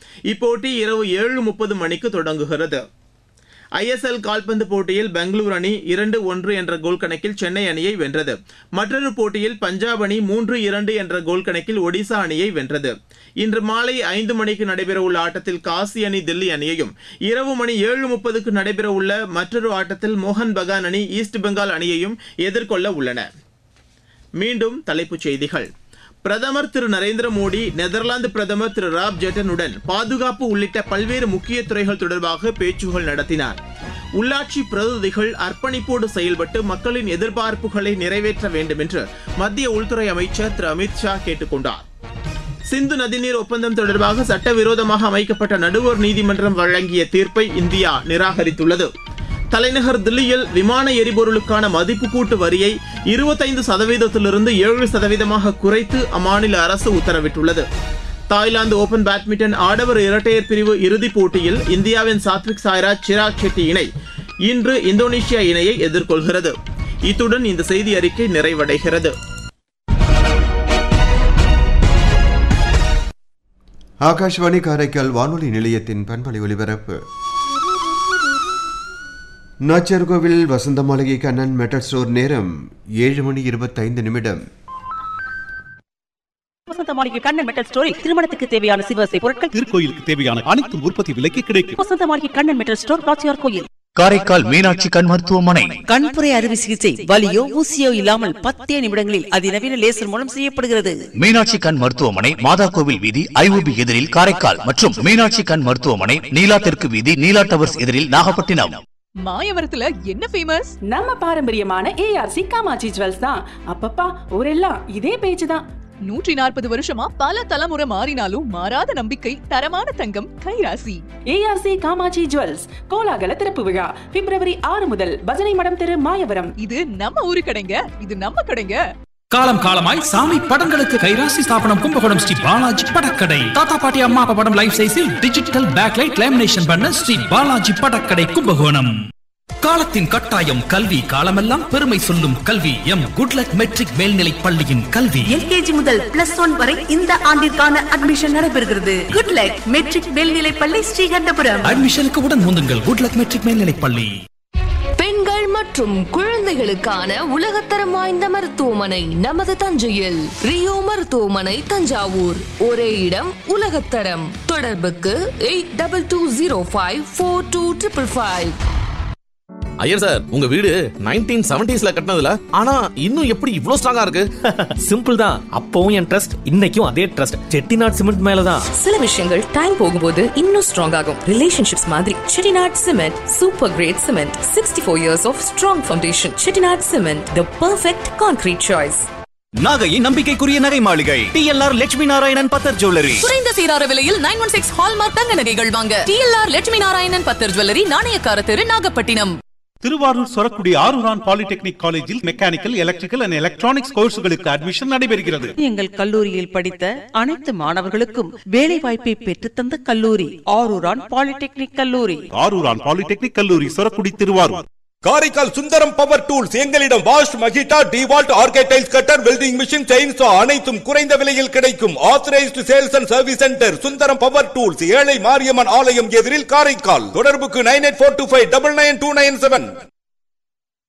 இப்போட்டி இரவு ஏழு முப்பது மணிக்கு தொடங்குகிறது ஐஎஸ்எல் கால்பந்து போட்டியில் பெங்களூரு அணி இரண்டு ஒன்று என்ற கோல் கணக்கில் சென்னை அணியை வென்றது மற்றொரு போட்டியில் பஞ்சாப் அணி மூன்று இரண்டு என்ற கோல் கணக்கில் ஒடிசா அணியை வென்றது இன்று மாலை ஐந்து மணிக்கு நடைபெறவுள்ள ஆட்டத்தில் காசி அணி தில்லி அணியையும் இரவு மணி ஏழு முப்பதுக்கு நடைபெறவுள்ள மற்றொரு ஆட்டத்தில் மோகன் பகான் அணி ஈஸ்ட் பெங்கால் அணியையும் எதிர்கொள்ள உள்ளன மீண்டும் தலைப்புச் செய்திகள் பிரதமர் திரு நரேந்திர மோடி நெதர்லாந்து பிரதமர் திரு ராப் ஜெட்டனுடன் பாதுகாப்பு உள்ளிட்ட பல்வேறு முக்கிய துறைகள் தொடர்பாக பேச்சுகள் நடத்தினார் உள்ளாட்சி பிரதிநிதிகள் அர்ப்பணிப்போடு செயல்பட்டு மக்களின் எதிர்பார்ப்புகளை நிறைவேற்ற வேண்டும் என்று மத்திய உள்துறை அமைச்சர் திரு அமித் ஷா கேட்டுக் கொண்டார் சிந்து நதிநீர் ஒப்பந்தம் தொடர்பாக சட்டவிரோதமாக அமைக்கப்பட்ட நடுவர் நீதிமன்றம் வழங்கிய தீர்ப்பை இந்தியா நிராகரித்துள்ளது தலைநகர் தில்லியில் விமான எரிபொருளுக்கான மதிப்பு கூட்டு வரியை இருபத்தைந்து சதவீதத்திலிருந்து ஏழு சதவீதமாக குறைத்து அம்மாநில அரசு உத்தரவிட்டுள்ளது தாய்லாந்து ஓபன் பேட்மிண்டன் ஆடவர் இரட்டையர் பிரிவு இறுதிப் போட்டியில் இந்தியாவின் சாத்விக் சாய்ராஜ் சிராக் ஷெட்டி இணை இன்று இந்தோனேஷியா இணையை எதிர்கொள்கிறது இத்துடன் இந்த செய்தி அறிக்கை நிறைவடைகிறது ஆகாஷ்வாணி காரைக்கால் வானொலி நிலையத்தின் பண்பலை ஒலிபரப்பு நாச்சர்கோவில் வசந்த மாளிகை கண்ணன் மெட்டல் ஸ்டோர் நேரம் ஏழு மணி இருபத்தைந்து நிமிடம் வசந்த மாளிகை கண்ணன் மெட்டல் ஸ்டோரி திருமணத்துக்கு தேவையான சிவசை பொருட்கள் திருக்கோயிலுக்கு தேவையான அனைத்து உற்பத்தி விலைக்கு கிடைக்கும் வசந்த மாளிகை கண்ணன் மெட்டல் ஸ்டோர் ராச்சியார் கோயில் காரைக்கால் மீனாட்சி கண் மருத்துவமனை கண்புரை அறுவை சிகிச்சை வலியோ ஊசியோ இல்லாமல் பத்தே நிமிடங்களில் அதிநவீன லேசர் மூலம் செய்யப்படுகிறது மீனாட்சி கண் மருத்துவமனை மாதா கோவில் வீதி ஐஓபி எதிரில் காரைக்கால் மற்றும் மீனாட்சி கண் மருத்துவமனை நீலா தெற்கு வீதி நீலா டவர்ஸ் எதிரில் நாகப்பட்டினம் மாயவரத்துல என்ன ஃபேமஸ் நம்ம பாரம்பரியமான ஏஆர்சி காமாட்சி ஜுவல்ஸ் தான் அப்பப்பா ஊரெல்லாம் இதே பேச்சு தான் நூற்றி நாற்பது வருஷமா பல தலைமுறை மாறினாலும் மாறாத நம்பிக்கை தரமான தங்கம் கைராசி ஏஆர்சி காமாட்சி ஜுவல்ஸ் கோலாகல திறப்பு விழா பிப்ரவரி ஆறு முதல் பஜனை மடம் தெரு மாயவரம் இது நம்ம ஊரு கடைங்க இது நம்ம கடைங்க காலம் காலமாய் சாமி படங்களுக்கு கைராசி ஸ்தாபனம் கும்பகோணம் ஸ்ரீ பாலாஜி படக்கடை தாத்தா பாட்டி அம்மா அப்பா படம் லைஃப் சைஸில் டிஜிட்டல் பேக்லைட் லேமினேஷன் பண்ண ஸ்ரீ பாலாஜி படக்கடை கும்பகோணம் காலத்தின் கட்டாயம் கல்வி காலமெல்லாம் பெருமை சொல்லும் கல்வி எம் குட்லக் மெட்ரிக் மேல்நிலை பள்ளியின் கல்வி எல்கேஜி முதல் பிளஸ் ஒன் வரை இந்த ஆண்டிற்கான அட்மிஷன் நடைபெறுகிறது குட் லக் மெட்ரிக் மேல்நிலை பள்ளி ஸ்ரீகண்டபுரம் அட்மிஷனுக்கு உடன் முந்துங்கள் குட்லக் மெட்ரிக் மேல்நிலை பள்ளி பெண்கள் மற்றும் குழந்தைகளுக்கான உலகத்தரம் வாய்ந்த மருத்துவமனை நமது தஞ்சையில் ரியோ மருத்துவமனை தஞ்சாவூர் ஒரே இடம் உலகத்தரம் தொடர்புக்கு eight double two zero five four two triple five Iyer sir உங்க வீடு நைன்டீன் செவன்டிஸ்ல கட்டினதுல ஆனா இன்னும் எப்படி இவ்ளோ ஸ்ட்ராங்கா இருக்கு சிம்பிள் தான் அப்பவும் என் ட்ரஸ்ட் இன்னைக்கும் அதே ட்ரஸ்ட் செட்டிநாட் சிமெண்ட் மேலதான் சில விஷயங்கள் டைம் போகும்போது இன்னும் ஸ்ட்ராங் ஆகும் ரிலேஷன்ஷிப்ஸ் மாதிரி Chettinad cement super great cement sixty four years of strong foundation Chettinad cement the perfect concrete choice நாகையின் நம்பிக்கைக்குரிய நகை மாளிகை டிஎல்ஆர் லட்சுமி நாராயணன் பத்தர் ஜுவல்லரி குறைந்த சீரார விலையில் நைன் ஒன் சிக்ஸ் ஹால்மார்க் தங்க நகைகள் வாங்க டிஎல்ஆர் லட்சுமி நாராயணன் பத்தர் ஜுவல்லரி நாணயக்கார தெரு நாகப்பட்டினம் திருவாரூர் சொரக்குடி ஆரூரான் பாலிடெக்னிக் காலேஜில் மெக்கானிக்கல் எலக்ட்ரிக்கல் அண்ட் எலக்ட்ரானிக்ஸ் கோர்ஸுகளுக்கு அட்மிஷன் நடைபெறுகிறது எங்கள் கல்லூரியில் படித்த அனைத்து மாணவர்களுக்கும் வேலை வாய்ப்பை பெற்றுத்தந்த கல்லூரி ஆரூரான் பாலிடெக்னிக் கல்லூரி ஆரூரான் பாலிடெக்னிக் கல்லூரி சொரக்குடி திருவாரூர் காரைக்கால் சுந்தரம் பவர் டூல்ஸ் எங்களிடம் வாஷ் மகிட்டா டிவால்ட் ஆர்கேடைல்ஸ் கட்டர் வெல்டிங் மிஷின் செயின்சா அனைத்தும் குறைந்த விலையில் கிடைக்கும் authorised sales and service centre Sundaram power tools ஏழை மாரியம்மன் ஆலயம் எதிரில் காரைக்கால் தொடர்புக்கு nine eight four two five double nine two nine seven